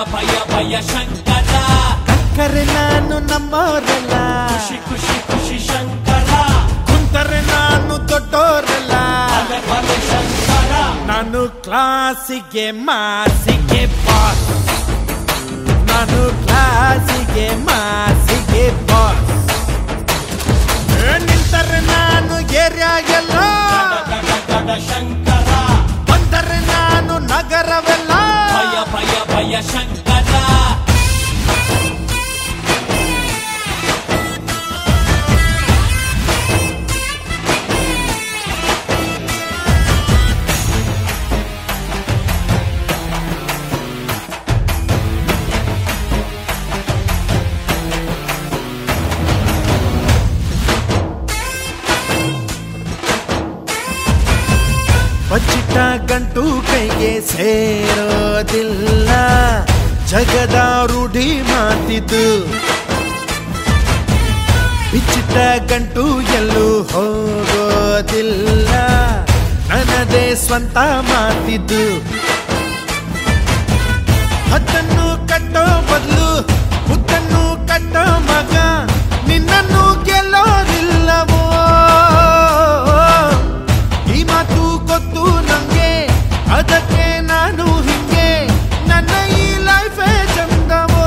ಭಯ ಭಯ ಶಂಕರ ಕಕ್ಕರೆ ನಾನು ನಮ್ಮವರಲ್ಲ ಖುಷಿ ಖುಷಿ ಖುಷಿ ಶಂಕರ ಕುಂತರೆ ನಾನು ದೊಡ್ಡೋರಲ್ಲ ಭಲೆ ಭಲೆ ಶಂಕರ ನಾನು ಕ್ಲಾಸಿಗೆ ಮಾಸಿಗೆ ಬಾಸ್ ನಾನು ಕ್ಲಾಸಿಗೆ ಮಾಸಿಗೆ ಬಾಸ್ ಏ, ನಿಂತರೆ ನಾನು ಏರಿಯಾ ಎಲ್ಲ ಗಡ ಗಡ ಶಂಕರ ಬಂದರೆ ನಾನು ನಗರವೆಲ್ಲ ಭಯ ಭಯ ಭಯ ಶಂಕರ ಬಚ್ಚಿಟ್ಟ ಗಂಟು ಕೈಗೆ ಸೇರೋದಿಲ್ಲ ಜಗದ ರೂಢಿ ಮಾತಿದ್ದು ಬಿಚ್ಚಿಟ್ಟ ಗಂಟು ಎಲ್ಲೂ ಹೋಗೋದಿಲ್ಲ ನನ್ನದೇ ಸ್ವಂತ ಮಾತಿದ್ದು ಹತ್ತನ್ನು ಕಟ್ಟೋ ಬದಲು ಮುತ್ತನ್ನು ಕಟ್ಟೋ ಮಗ ನಿನ್ನನ್ನು ಗೆಲ್ಲೋದಿಲ್ಲವೋ ಈ ಮಾತು ಗೊತ್ತು ನಂಗೆ ಅದಕ್ಕೆ ನಾನು ಹಿಂಗೆ ನನ್ನ ಈ ಲೈಫೇ ಚಂದವೋ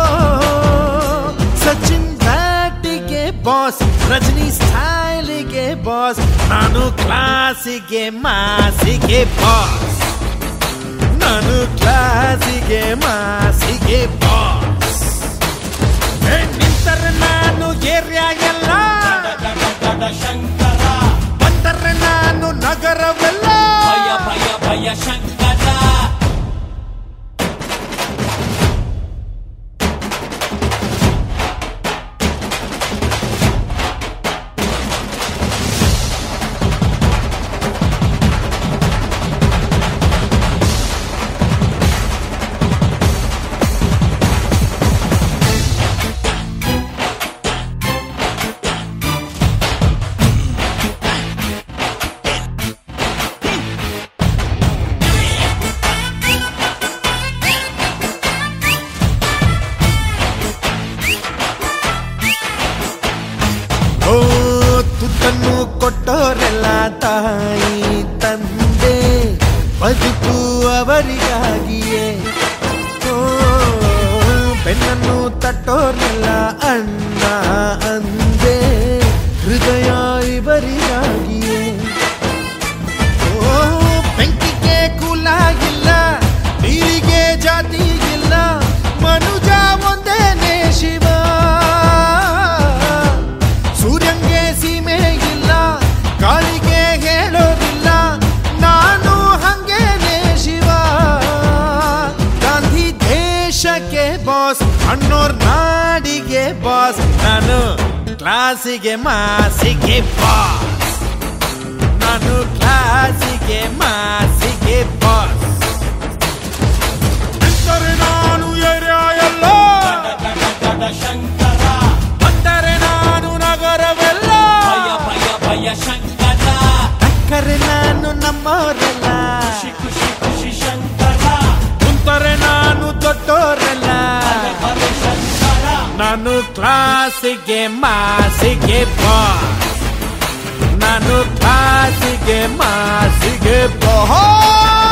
ಸಚಿನ್ ಬ್ಯಾಟಿಗೆ ಬಾಸ್ ರಜನಿ ಸ್ಟೈಲಿಗೆ ಬಾಸ್ ನಾನು ಕ್ಲಾಸಿಗೆ ಮಾಸಿಗೆ ಬಾಸ್ ನಾನು ಕ್ಲಾಸಿಗೆ ಮಾಸಿಗೆ ಬಾಸ್ ಏ, ನಿಂತರೆ ನಾನು ಏರಿಯಾ ಎಲ್ಲ ಗಡ ಗಡ ಶಂಕರ ಬಂದರೆ ನಾನು ನಗರವೆಲ್ಲ ಭಯ ಭಯ ಭಯ ಶಂಕರ ಓ ತುತ್ತನ್ನು ಕೊಟ್ಟೋರೆಲ್ಲ ತಾಯಿ ತಂದೆ ಬದುಕು ಅವರಿಗಾಗಿಯೇ ಓ ಬೆನ್ನನ್ನು ತಟ್ಟೋರ್ನೆಲ್ಲ ಅಣ್ಣ ಅಂದೆ ಹೃದಯ ಇವರಿಗಾಗಿಯೇ ಓ ಬೆಂಕಿಗೆ ಕುಲಾಗಿಲ್ಲ ನೀರಿಗೆ ಜಾತಿ ಇಲ್ಲ ಮನುಜ ಒಂದೇನೆ ಶಿವ ಸೂರ್ಯಂಗೆ ಸೀಮೆ ಇಲ್ಲ ಗಾಳಿಗೆ ಹೇಳೋದಿಲ್ಲ ನಾನು ಹಂಗೇನೆ ಶಿವ ಗಾಂಧಿ ದೇಶಕ್ಕೆ ಬಾಸ್ ಅಣ್ಣೋರ್ ನಾಡಿಗೆ ಬಾಸ್ ನಾನು ಕ್ಲಾಸಿಗೆ ಮಾಸಿಗೆ ಬಾಸ್ ನಾನು ಕ್ಲಾಸಿಗೆ ಮಾಸಿಗೆ ಬಾಸ್ ನಿಂತರೆ ನಾನು ಏರಿಯಾ ಎಲ್ಲ ಗಡ ಗಡ ಶಂಕರ ಬಂದರೆ ನಾನು ನಗರವೆಲ್ಲ ಭಯ ಭಯ ಭಯ ಶಂಕರ ಕಕ್ಕರೆ ನಾನು ನಮ್ಮವರಲ್ಲ ಖುಷಿ ಖುಷಿ ಖುಷಿ ಶಂಕರ ಕುಂತರೆ ನಾನು ದೊಡ್ಡೋರಲ್ಲ ಭಲೆ ಭಲೆ ಶಂಕರ ನಾನು ಕ್ಲಾಸಿಗೆ ಮಾಸಿಗೆ ಬಾಸ್ ನಾನು ಕ್ಲಾಸಿಗೆ ಮಾಸಿಗೆ ಬಾಸ್